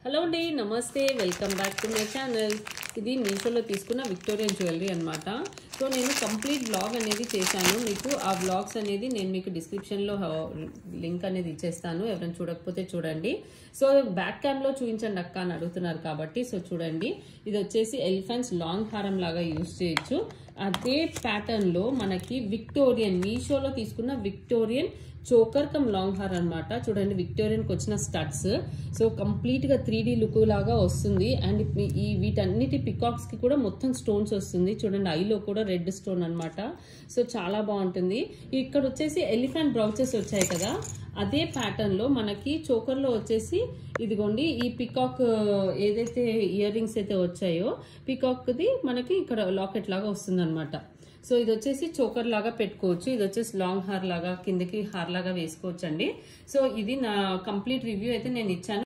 hello అండి నమస్తే welcome back to my channel ఇది మీషోలో తీసుకున్న విక్టోరియన్ జ్యువెలరీ అనమాట సో నేను కంప్లీట్ బ్లాగ్ అనేది చేశాను మీకు ఆ బ్లాగ్స్ అనేది నేను మీకు డిస్క్రిప్షన్లో లింక్ అనేది ఇచ్చేస్తాను ఎవరైనా చూడకపోతే చూడండి సో బ్యాక్ క్యామ్లో చూపించండి అక్క అని అడుగుతున్నారు కాబట్టి సో చూడండి ఇది వచ్చేసి ఎలిఫెంట్స్ లాంగ్ హారం లాగా యూజ్ చేయొచ్చు అదే ప్యాటర్న్లో మనకి విక్టోరియన్ మీషోలో తీసుకున్న విక్టోరియన్ చోకర్ కమ్ లాంగ్ హార్ అనమాట చూడండి విక్టోరియన్కి వచ్చిన స్టడ్స్ సో కంప్లీట్ గా త్రీ లుక్ లాగా వస్తుంది అండ్ ఈ వీటన్నిటి పికాక్స్ కి కూడా మొత్తం స్టోన్స్ వస్తుంది చూడండి ఐలో కూడా రెడ్ స్టోన్ అన్నమాట సో చాలా బాగుంటుంది ఇక్కడ వచ్చేసి ఎలిఫెంట్ బ్రౌచెస్ వచ్చాయి కదా అదే ప్యాటర్న్ లో మనకి చోకర్ లో వచ్చేసి ఇదిగోండి ఈ పికాక్ ఏదైతే ఇయర్ రింగ్స్ అయితే వచ్చాయో పికాక్ ది మనకి ఇక్కడ లాకెట్ లాగా వస్తుంది సో ఇది వచ్చేసి చోకర్ లాగా పెట్టుకోవచ్చు ఇది వచ్చేసి లాంగ్ హార్ లాగా కిందకి హార్ లాగా వేసుకోవచ్చు అండి సో ఇది నా కంప్లీట్ రివ్యూ అయితే నేను ఇచ్చాను